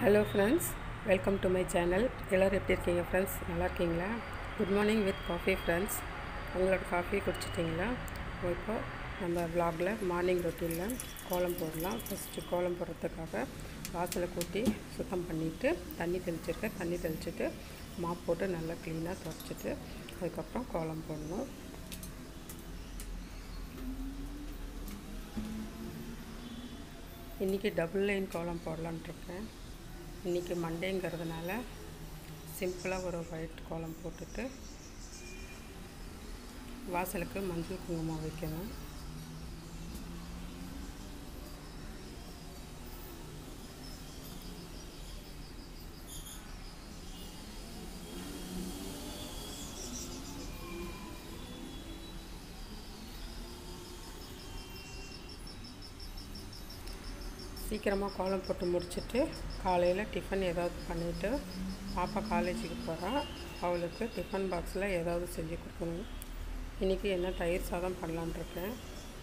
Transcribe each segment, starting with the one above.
hello friends welcome to my channel எல்லோரும் எப்படி இருக்கீங்க ஃப்ரெண்ட்ஸ் நல்லா இருக்கீங்களா good morning with coffee friends உங்களோட காஃபி குடிச்சிட்டிங்களா இப்போ நம்ம vlogல மார்னிங் ரொட்டீனில் கோலம் போடலாம் ஃபஸ்ட்டு கோலம் போடுறதுக்காக வாசலை கூட்டி சுத்தம் பண்ணிவிட்டு தண்ணி தெளிச்சிருக்கேன் தண்ணி தெளிச்சிட்டு மாப் போட்டு நல்லா க்ளீனாக துடைச்சிட்டு அதுக்கப்புறம் கோலம் போடணும் இன்றைக்கி டபுள் லைன் கோலம் போடலான்ட்டு இருக்கேன் இன்றைக்கி மண்டேங்கிறதுனால சிம்பிளாக ஒரு ஒயிட் கோலம் போட்டுட்டு வாசலுக்கு மஞ்சள் குங்குமம் வைக்கணும் சீக்கிரமாக கோலம் போட்டு முடிச்சுட்டு காலையில் டிஃபன் ஏதாவது பண்ணிவிட்டு பாப்பா காலேஜுக்கு போகிறா அவளுக்கு டிஃபன் பாக்ஸில் ஏதாவது செஞ்சு கொடுக்கணும் இன்றைக்கி என்ன தயிர் சாதம் பண்ணலான் இருக்கேன்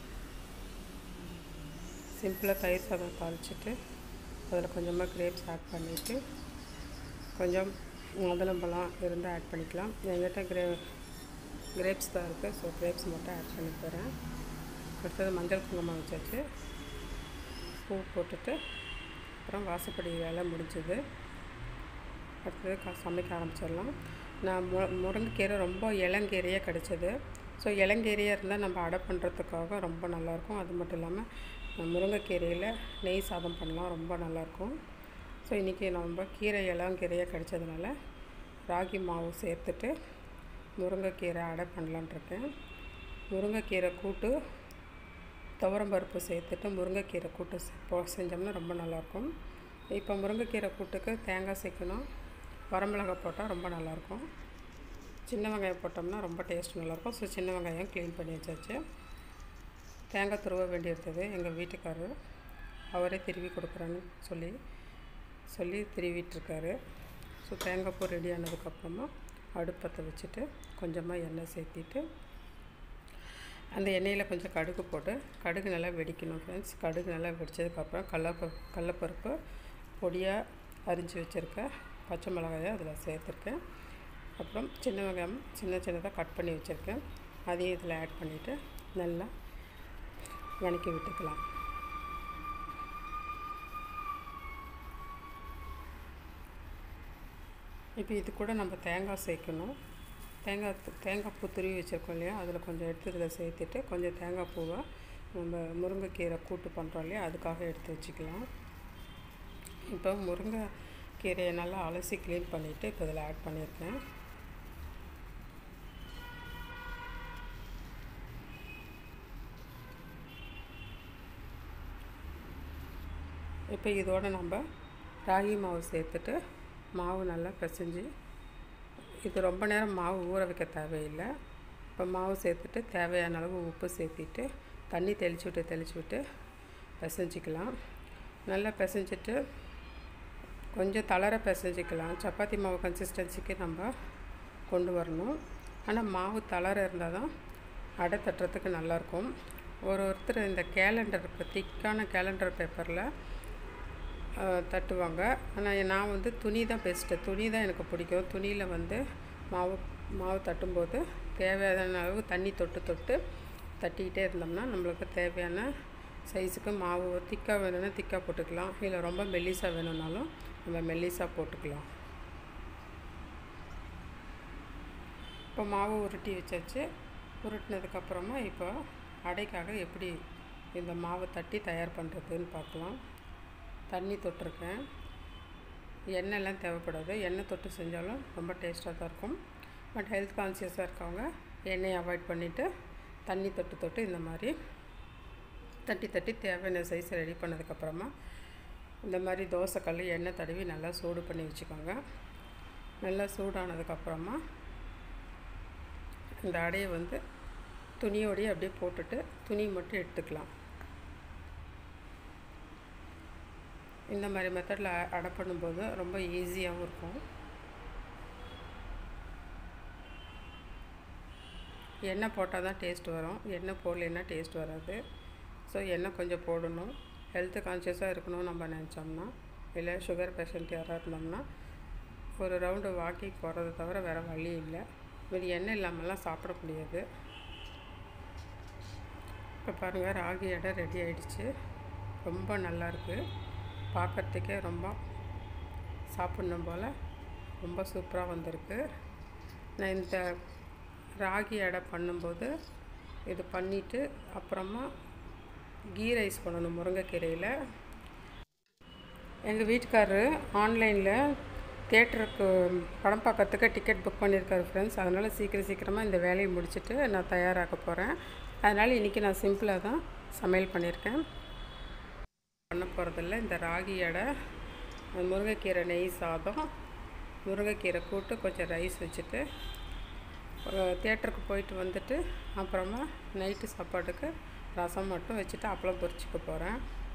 சிம்பிளாக தயிர் சாதம் தாளிச்சிட்டு அதில் கொஞ்சமாக கிரேப்ஸ் ஆட் பண்ணிவிட்டு கொஞ்சம் மாதுளம்பழம் இருந்தால் ஆட் பண்ணிக்கலாம் என்கிட்ட கிரே கிரேப்ஸ் தான் இருக்குது ஸோ கிரேப்ஸ் மட்டும் ஆட் பண்ணி போகிறேன் அடுத்தது மஞ்சள் குங்குமம் வச்சாச்சு பூ போட்டுட்டு அப்புறம் வாசப்படி வேலை முடிஞ்சது அடுத்தது கா சமைக்க ஆரம்பிச்சிடலாம் நான் மு முருங்கைக்கீரை ரொம்ப இளங்கீரையாக கிடச்சிது ஸோ இளங்கீரையாக இருந்தால் நம்ம அடை பண்ணுறதுக்காக ரொம்ப நல்லாயிருக்கும் அது மட்டும் இல்லாமல் முருங்கைக்கீரையில் நெய் சாதம் பண்ணலாம் ரொம்ப நல்லாயிருக்கும் ஸோ இன்றைக்கி நம்ம கீரை இளங்கீரையாக கிடச்சதுனால ராகி மாவு சேர்த்துட்டு முருங்கைக்கீரை அடை பண்ணலான் இருக்கேன் முருங்கைக்கீரை கூட்டு துவரம்பருப்பு சேர்த்துட்டு முருங்கைக்கீரை கூட்டு போ செஞ்சோம்னா ரொம்ப நல்லாயிருக்கும் இப்போ முருங்கைக்கீரை கூட்டுக்கு தேங்காய் சேர்க்கணும் வரமிளகாய் போட்டால் ரொம்ப நல்லாயிருக்கும் சின்ன வெங்காயம் போட்டோம்னா ரொம்ப டேஸ்ட் நல்லாயிருக்கும் ஸோ சின்ன வெங்காயம் க்ளீன் பண்ணி வச்சாச்சு தேங்காய் துருவ வேண்டியிருந்தது எங்கள் வீட்டுக்காரர் அவரே திருவி கொடுக்குறேன்னு சொல்லி சொல்லி திருவிட்டுருக்காரு ஸோ தேங்காய் பூ ரெடி ஆனதுக்கப்புறமா அடுப்பத்தை வச்சுட்டு கொஞ்சமாக எண்ணெய் சேர்த்திட்டு அந்த எண்ணெயில் கொஞ்சம் கடுகு போட்டு கடுகு நல்லா வெடிக்கணும் ஃப்ரெண்ட்ஸ் கடுகு நல்லா வெடித்ததுக்கப்புறம் கடலப்ப கடலப்பருப்பு பொடியாக அரிஞ்சு வச்சுருக்க பச்சை மிளகாயை அதில் சேர்த்துருக்கேன் அப்புறம் சின்ன வெங்காயம் சின்ன சின்னதாக கட் பண்ணி வச்சுருக்கேன் அதையும் இதில் ஆட் பண்ணிவிட்டு நல்லா வணக்கி விட்டுக்கலாம் இப்போ இது கூட நம்ம தேங்காய் சேர்க்கணும் தேங்காய் தேங்காய் பூ துருவி வச்சுருக்கோம் இல்லையா அதில் கொஞ்சம் எடுத்து இதில் சேர்த்துட்டு கொஞ்சம் தேங்காய் பூவை நம்ம முருங்கைக்கீரை கூட்டு பண்ணுறோம் இல்லையா அதுக்காக எடுத்து வச்சுக்கலாம் இப்போ முருங்கை கீரையை நல்லா அலசி க்ளீன் பண்ணிவிட்டு இப்போ இதில் ஆட் பண்ணியிருக்கேன் இப்போ இதோடு நம்ம ராகி மாவு சேர்த்துட்டு மாவு நல்லா பிசைஞ்சு இது ரொம்ப நேரம் மாவு ஊற வைக்க தேவையில்லை இப்போ மாவு சேர்த்துட்டு தேவையான அளவு உப்பு சேர்த்திட்டு தண்ணி தெளிச்சு விட்டு தெளிச்சு விட்டு பிசைஞ்சிக்கலாம் நல்லா பிசைஞ்சிட்டு கொஞ்சம் தளர பிசைஞ்சிக்கலாம் சப்பாத்தி மாவு கன்சிஸ்டன்சிக்கு நம்ம கொண்டு வரணும் ஆனால் மாவு தளர இருந்தால் தான் அடை தட்டுறதுக்கு நல்லாயிருக்கும் ஒரு ஒருத்தர் இந்த கேலண்டர் திக்கான கேலண்டர் பேப்பரில் தட்டுவாங்க ஆனால் நான் வந்து துணி தான் பெஸ்ட்டு துணி தான் எனக்கு பிடிக்கும் துணியில் வந்து மாவு மாவு தட்டும்போது தேவையான அளவு தண்ணி தொட்டு தொட்டு தட்டிக்கிட்டே இருந்தோம்னா நம்மளுக்கு தேவையான சைஸுக்கு மாவு திக்காக வேணும்னா திக்காக போட்டுக்கலாம் இல்லை ரொம்ப மெல்லிசாக வேணும்னாலும் நம்ம மெல்லிசாக போட்டுக்கலாம் இப்போ மாவு உருட்டி வச்சாச்சு உருட்டினதுக்கப்புறமா இப்போ அடைக்காக எப்படி இந்த மாவை தட்டி தயார் பண்ணுறதுன்னு பார்க்கலாம் தண்ணி தொட்டிருக்கேன் எண்ணெய்லாம் தேவைப்படாது எண்ணெய் தொட்டு செஞ்சாலும் ரொம்ப டேஸ்ட்டாக தான் இருக்கும் பட் ஹெல்த் கான்சியஸாக இருக்கவங்க எண்ணெயை அவாய்ட் பண்ணிவிட்டு தண்ணி தொட்டு தொட்டு இந்த மாதிரி தட்டி தட்டி தேவையான சைஸ் ரெடி பண்ணதுக்கப்புறமா இந்த மாதிரி தோசைக்கல் எண்ணெய் தடவி நல்லா சூடு பண்ணி வச்சுக்கோங்க நல்லா சூடானதுக்கப்புறமா இந்த அடையை வந்து துணியோடையே அப்படியே போட்டுட்டு துணி மட்டும் எடுத்துக்கலாம் இந்த மாதிரி மெத்தடில் அடை பண்ணும்போது ரொம்ப ஈஸியாகவும் இருக்கும் எண்ணெய் போட்டால் தான் டேஸ்ட் வரும் எண்ணெய் போடலைன்னா டேஸ்ட் வராது ஸோ எண்ணெய் கொஞ்சம் போடணும் ஹெல்த்து கான்ஷியஸாக இருக்கணும் நம்ம நினச்சோம்னா இல்லை சுகர் பேஷண்ட் யாராக இருந்தோம்னா ஒரு ரவுண்டு வாக்கிங் போகிறத தவிர வேறு வழி இல்லை இது எண்ணெய் இல்லாமலாம் சாப்பிட முடியாது இப்போ பாருங்கள் ராகி எடை ரெடி ஆயிடுச்சு ரொம்ப நல்லாயிருக்கு பார்க்குறதுக்கே ரொம்ப சாப்பிட்ணும் போல் ரொம்ப சூப்பராக வந்திருக்கு நான் இந்த ராகி எடை பண்ணும்போது இது பண்ணிவிட்டு அப்புறமா கீ ரைஸ் பண்ணணும் முருங்கைக்கீரையில் எங்கள் வீட்டுக்காரரு ஆன்லைனில் தேட்டருக்கு படம் பார்க்கறதுக்கு டிக்கெட் புக் பண்ணியிருக்காரு ஃப்ரெண்ட்ஸ் அதனால் சீக்கிரம் சீக்கிரமாக இந்த வேலையை முடிச்சுட்டு நான் தயாராக போகிறேன் அதனால் இன்றைக்கி நான் சிம்பிளாக தான் சமையல் பண்ணியிருக்கேன் பண்ண போகிறதில்ல இந்த ராகி எடை முருங்கைக்கீரை நெய் சாதம் முருங்கைக்கீரை கூட்டு கொஞ்சம் ரைஸ் வச்சுட்டு தேட்டருக்கு போயிட்டு வந்துட்டு அப்புறமா நைட்டு சாப்பாட்டுக்கு ரசம் மட்டும் வச்சுட்டு அப்பளம் பொரிச்சிக்க போகிறேன்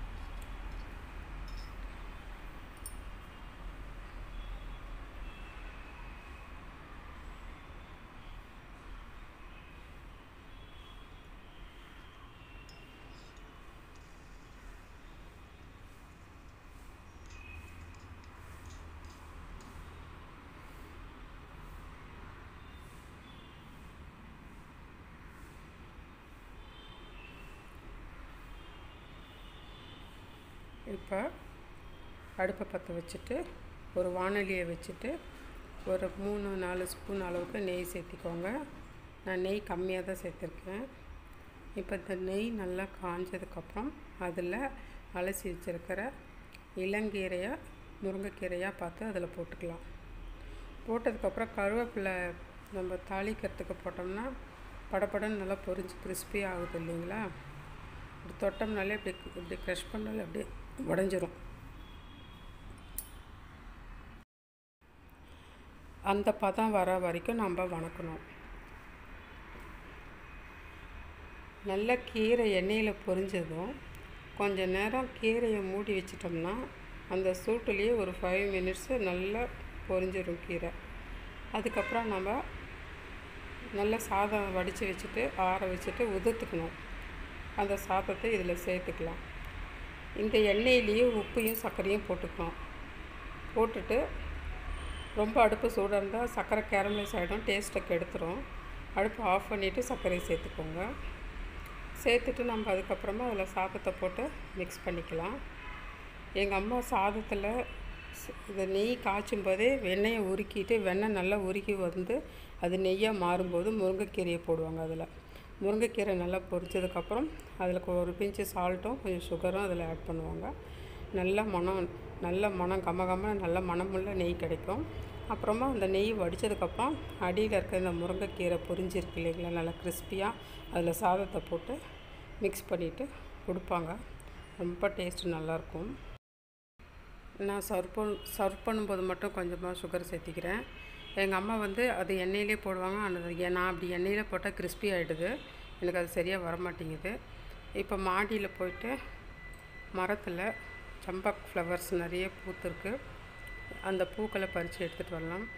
இப்போ அடுப்பை பற்ற வச்சுட்டு ஒரு வானொலியை வச்சுட்டு ஒரு மூணு நாலு ஸ்பூன் அளவுக்கு நெய் சேர்த்திக்கோங்க நான் நெய் கம்மியாக தான் சேர்த்துருக்கேன் இப்போ இந்த நெய் நல்லா காஞ்சதுக்கப்புறம் அதில் அலசி வச்சுருக்கிற இளங்கீரையை முருங்கைக்கீரையாக பார்த்து அதில் போட்டுக்கலாம் போட்டதுக்கப்புறம் கருவேப்பிலை நம்ம தாளிக்கிறதுக்கு போட்டோம்னா படப்படன்னு நல்லா பொரிஞ்சு கிறிஸ்பி ஆகுது இல்லைங்களா இப்படி தொட்டோம்னாலே இப்படி இப்படி க்ரஷ் பண்ணாலே அப்படியே உடஞ்சிரும் அந்த பதம் வர வரைக்கும் நம்ம வணக்கணும் நல்ல கீரை எண்ணெயில் பொரிஞ்சதும் கொஞ்ச நேரம் கீரையை மூடி வச்சிட்டோம்னா அந்த சூட்டுலேயே ஒரு ஃபைவ் மினிட்ஸு நல்லா பொரிஞ்சிடும் கீரை அதுக்கப்புறம் நம்ம நல்ல சாதம் வடித்து வச்சுட்டு ஆற வச்சுட்டு உதுத்துக்கணும் அந்த சாதத்தை இதில் சேர்த்துக்கலாம் இந்த எண்ணெயிலேயே உப்பையும் சர்க்கரையும் போட்டுக்கணும் போட்டுட்டு ரொம்ப அடுப்பு சூடாக இருந்தால் சர்க்கரை கேரமலைஸ் ஆகிடும் டேஸ்ட்டை கெடுத்துரும் அடுப்பு ஆஃப் பண்ணிவிட்டு சர்க்கரையை சேர்த்துக்கோங்க சேர்த்துட்டு நம்ம அதுக்கப்புறமா அதில் சாதத்தை போட்டு மிக்ஸ் பண்ணிக்கலாம் எங்கள் அம்மா சாதத்தில் இந்த நெய் காய்ச்சும் போதே வெண்ணெயை உருக்கிட்டு வெண்ணெய் நல்லா உருக்கி வந்து அது நெய்யாக மாறும்போது முருங்கைக்கீரையை போடுவாங்க அதில் முருங்கைக்கீரை நல்லா பொரிச்சதுக்கப்புறம் அதில் ஒரு பிஞ்சு சால்ட்டும் கொஞ்சம் சுகரும் அதில் ஆட் பண்ணுவாங்க நல்ல மனம் நல்ல மனம் கம கம நல்ல மனமுள்ள நெய் கிடைக்கும் அப்புறமா அந்த நெய் வடித்ததுக்கப்புறம் அடியில் இருக்க இந்த முருங்கைக்கீரை பொரிஞ்சிருக்கு இல்லைங்களா நல்லா கிறிஸ்பியாக அதில் சாதத்தை போட்டு மிக்ஸ் பண்ணிவிட்டு கொடுப்பாங்க ரொம்ப டேஸ்ட்டு நல்லாயிருக்கும் நான் சர்வ் பண் சர்வ் பண்ணும்போது மட்டும் கொஞ்சமாக சுகர் சேர்த்திக்கிறேன் எங்கள் அம்மா வந்து அது எண்ணெயிலே போடுவாங்க ஆனால் நான் அப்படி எண்ணெயில் போட்டால் கிறிஸ்பி ஆகிடுது எனக்கு அது சரியாக வரமாட்டேங்குது இப்போ மாடியில் போயிட்டு மரத்தில் சம்பக் ஃப்ளவர்ஸ் நிறைய பூத்துருக்கு அந்த பூக்களை பறித்து எடுத்துகிட்டு வரலாம்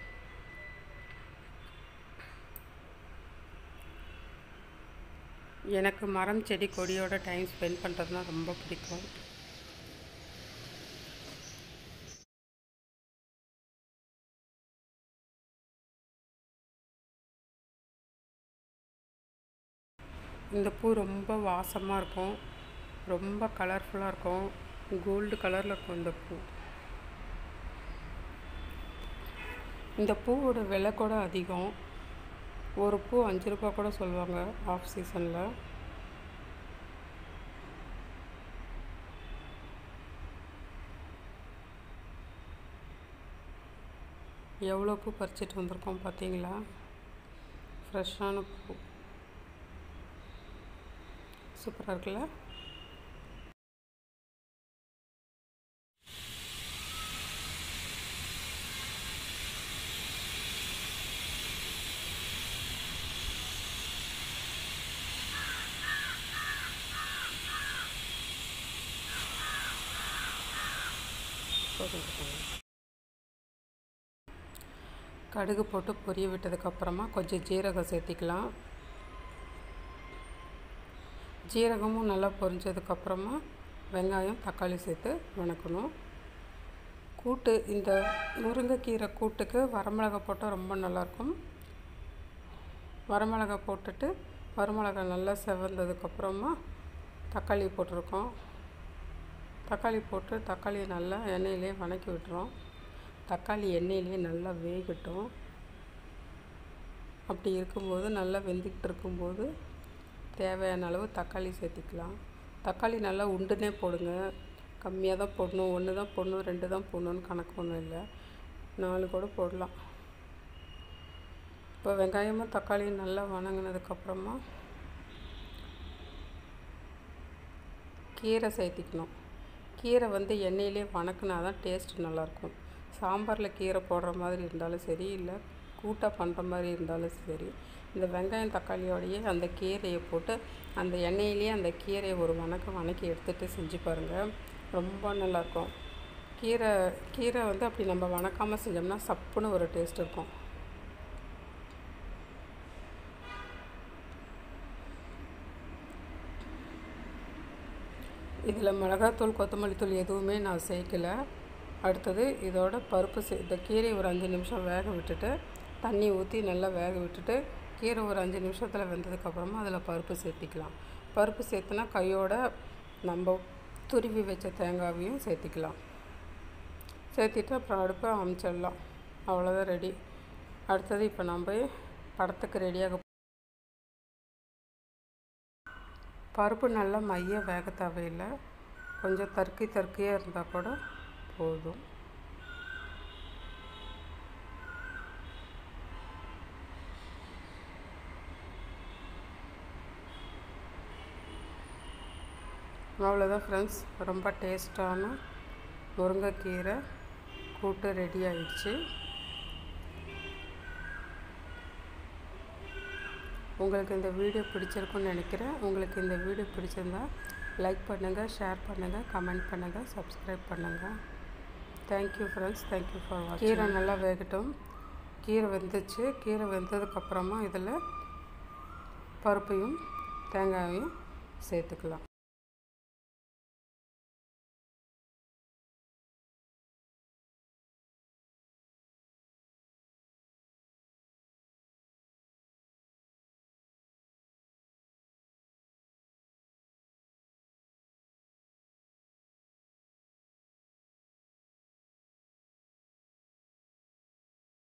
எனக்கு மரம் செடி கொடியோட டைம் ஸ்பெண்ட் பண்ணுறதுனா ரொம்ப பிடிக்கும் இந்த பூ ரொம்ப வாசமாக இருக்கும் ரொம்ப கலர்ஃபுல்லாக இருக்கும் கோல்டு கலரில் இருக்கும் இந்த பூ இந்த பூவோட விலை கூட அதிகம் ஒரு பூ அஞ்சு ரூபா கூட சொல்லுவாங்க ஆஃப் சீசனில் எவ்வளோ பூ பறிச்சிட்டு வந்திருக்கோம் பார்த்தீங்களா ஃப்ரெஷ்ஷான பூ சூப்பராக இருக்குல்ல கடுகு போட்டு பொரிய விட்டதுக்கப்புறமா கொஞ்சம் ஜீரகம் சேர்த்திக்கலாம் ஜீரகமும் நல்லா பொரிஞ்சதுக்கப்புறமா வெங்காயம் தக்காளி சேர்த்து வணக்கணும் கூட்டு இந்த முருங்கைக்கீரை கூட்டுக்கு வரமிளகா போட்டால் ரொம்ப நல்லாயிருக்கும் வரமிளகா போட்டுட்டு வரமிளகா நல்லா செவந்ததுக்கப்புறமா தக்காளி போட்டிருக்கோம் தக்காளி போட்டு தக்காளியை நல்லா எண்ணெயிலே வதக்கி விட்டுறோம் தக்காளி எண்ணெயிலே நல்லா வேகட்டும் அப்படி இருக்கும்போது நல்லா வெந்துக்கிட்டு இருக்கும்போது தேவையான அளவு தக்காளி சேர்த்திக்கலாம் தக்காளி நல்லா உண்டுனே போடுங்க கம்மியாக தான் போடணும் ஒன்று தான் போடணும் ரெண்டு தான் போடணுன்னு கணக்கு ஒன்றும் இல்லை நாலு கூட போடலாம் இப்போ வெங்காயமும் தக்காளியும் நல்லா வணங்கினதுக்கப்புறமா கீரை சேர்த்திக்கணும் கீரை வந்து எண்ணெயிலே வணக்கினா தான் டேஸ்ட் நல்லாயிருக்கும் சாம்பாரில் கீரை போடுற மாதிரி இருந்தாலும் சரி இல்லை கூட்டாக பண்ணுற மாதிரி இருந்தாலும் சரி இந்த வெங்காயம் தக்காளியோடையே அந்த கீரையை போட்டு அந்த எண்ணெயிலேயே அந்த கீரையை ஒரு வணக்கம் வணக்கி எடுத்துகிட்டு செஞ்சு பாருங்கள் ரொம்ப நல்லாயிருக்கும் கீரை கீரை வந்து அப்படி நம்ம வணக்காமல் செஞ்சோம்னா சப்புன்னு ஒரு டேஸ்ட் இருக்கும் இதில் மிளகாத்தூள் கொத்தமல்லி தூள் எதுவுமே நான் சேர்க்கலை அடுத்தது இதோட பருப்பு சே இந்த கீரை ஒரு அஞ்சு நிமிஷம் வேக விட்டுட்டு தண்ணி ஊற்றி நல்லா வேக விட்டுட்டு கீரை ஒரு அஞ்சு நிமிஷத்தில் வெந்ததுக்கப்புறமா அதில் பருப்பு சேர்த்திக்கலாம் பருப்பு சேர்த்துனா கையோட நம்ம துருவி வச்ச தேங்காவையும் சேர்த்திக்கலாம் சேர்த்திட்டு அப்புறம் அடுப்பை அமுச்சிடலாம் அவ்வளோதான் ரெடி அடுத்தது இப்போ நம்ம படத்துக்கு ரெடியாக பருப்பு நல்லா மைய வேக தேவையில்லை கொஞ்சம் தர்க்கி தர்க்கியாக இருந்தால் கூட போதும் அவ்வளோதான் ஃப்ரெண்ட்ஸ் ரொம்ப டேஸ்ட்டான முருங்கைக்கீரை கூட்டு ரெடி ஆயிடுச்சு உங்களுக்கு இந்த வீடியோ பிடிச்சிருக்குன்னு நினைக்கிறேன் உங்களுக்கு இந்த வீடியோ பிடிச்சிருந்தா லைக் பண்ணுங்கள் ஷேர் பண்ணுங்கள் கமெண்ட் பண்ணுங்கள் சப்ஸ்கிரைப் பண்ணுங்கள் தேங்க்யூ ஃப்ரெண்ட்ஸ் தேங்க்யூ ஃபார் வாட்சிங் கீரை நல்லா வேகட்டும் கீரை வெந்துச்சு கீரை வெந்ததுக்கப்புறமா இதில் பருப்பையும் தேங்காயையும் சேர்த்துக்கலாம்